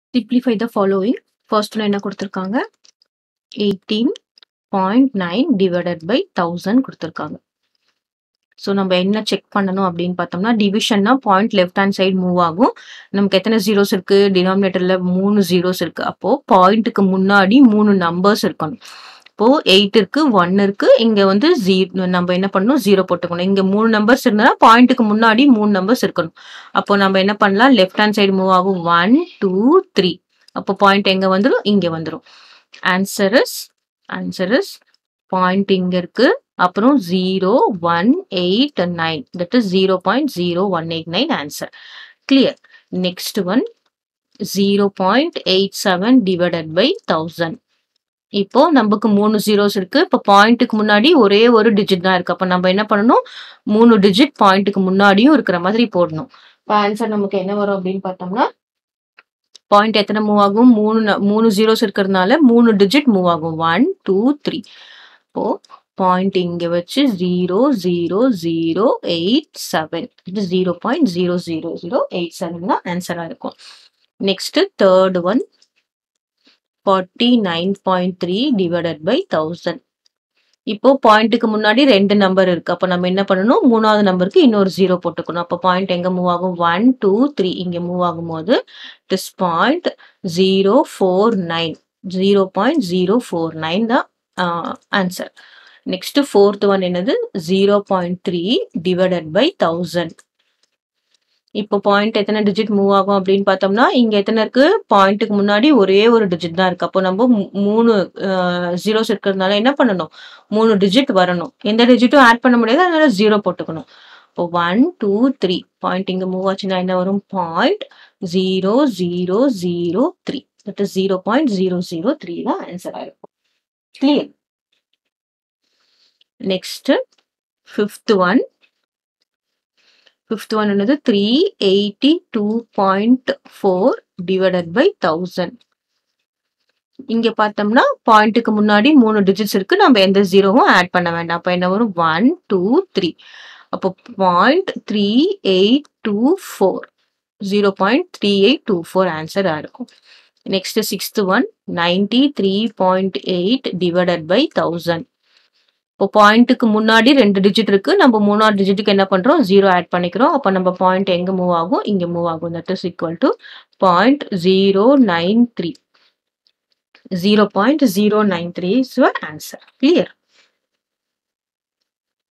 Simplify the following. First one என்ன குடுத்துருக்காங்க? 18.9 divided by 1000 குடுத்துருக்காங்க. ஸோ நம்ம என்ன செக் பண்ணணும் அப்படின்னு பார்த்தோம்னா, டிவிஷன்னா point left hand side move ஆகும். நமக்கு எத்தன ஜீரோஸ் இருக்கு? டினாமினேட்டர்ல 3 ஜீரோஸ் இருக்கு. அப்போ பாயிண்ட்க்கு முன்னாடி 3 நம்பர்ஸ் இருக்கணும். இப்போ 8 இருக்கு, 1 இருக்கு. இங்க வந்து ஜீ நம்ம என்ன பண்ணணும்? 0 போட்டுக்கணும். இங்க 3 நம்பர்ஸ் இருந்ததுனா பாயிண்ட்க்கு முன்னாடி 3 நம்பர்ஸ் இருக்கணும். அப்போ நம்ம என்ன பண்ணலாம்? லெஃப்ட் ஹேண்ட் சைடு மூவ் ஆகும். 1, 2, 3. அப்போ பாயிண்ட் எங்க வந்துரும்? இங்க வந்துரும். Answer is answer is point இங்க இருக்கு. அப்புறம் 0, 1, 8, 9. That is 0.0189 answer. Clear. Next one 0.87 divided by 1000. இப்போ நமக்கு 3 ஜீரோஸ் இருக்கு. இப்போ பாயிண்ட்க்கு முன்னாடி ஒரே ஒரு டிஜிட் தான் இருக்கு. அப்ப நம்ம என்ன பண்ணணும்? 3 டிஜிட் பாயிண்ட்க்கு முன்னாடியும் இருக்கிற மாதிரி போடணும். இப்போ ஆன்சர் நமக்கு என்ன வரும் அப்படின்னு பார்த்தோம்னா, பாயிண்ட் எத்தன மூவ் ஆகும்? 3 ந 3 ஜீரோஸ் இருக்கிறதுனால 3 டிஜிட் மூவ் ஆகும். 1, 2, 3. இப்போ பாயிண்ட் இங்க வச்சு 0, 0, 0, 8, 7. இது 0.00087 தான் ஆன்சரா இருக்கும். Next third one 49.3 divided by 1000. இப்போ பாயிண்ட்க்கு முன்னாடி 2 நம்பர் இருக்கு. அப்ப நம்ம என்ன பண்ணணும்? 3வது நம்பருக்கு இன்னொரு 0 போட்டுக்கணும். அப்ப பாயிண்ட் எங்க மூவ் ஆகும்? 1, 2, 3 இங்க மூவ் ஆகும்போது திஸ் பாயிண்ட் 049 0.049 தான் ஆ ஆன்சர். நெக்ஸ்ட் ஃபோர்த் ஒன் என்னது? 0.3 டிவைடட் பை 1000. இப்போ பாயிண்ட் எத்தன டிஜிட் மூவ் ஆகும் அப்படின்னு பார்த்தோம்னா, இங்க எத்தன இருக்கு? பாயிண்ட்க்கு முன்னாடி ஒரே ஒரு டிஜிட் தான் இருக்கு. அப்போ நம்ம 3 அ ஜீரோஸ் இருக்கிறதுனால என்ன பண்ணணும்? 3 டிஜிட் வரணும். எந்த டிஜிட்டும் ஆட் பண்ண முடியாது. அதனால 0 போட்டுக்கணும். இப்போ 1, 2, 3 பாயிண்ட் இங்க மூவ் ஆச்சுன்னா என்ன வரும்? பாயிண்ட் 0003. தட் இஸ் 0.003 தான் ஆன்சரா இருக்கும். Clear. Next fifth one fifth one என்னது? 382.4 டிவைடட் பை 1000. இங்க பார்த்தோம்னா, பாயிண்ட்க்கு முன்னாடி 3 டிஜிட்ஸ் இருக்கு. நம்ம எந்த ஜீரோவும் ஆட் பண்ண வேண்டாம். அப்ப என்ன வரும்? 1, 2, 3. அப்போ பாயிண்ட் 3824 0.3824 ஆன்சரா இருக்கும். Next sixth one 93.8 divided by 1000. இப்போ பாயிண்ட்க்கு முன்னாடி 2 டிஜிட் இருக்கு. நம்ம 3வது டிஜிட்க்கு என்ன பண்றோம்? 0 ஆட் பண்ணிக்கிறோம். அப்ப நம்ம பாயிண்ட் எங்க மூவ் ஆகும்? இங்க மூவ் ஆகும். That is equal to 0.093. 0.093 is your answer. Clear.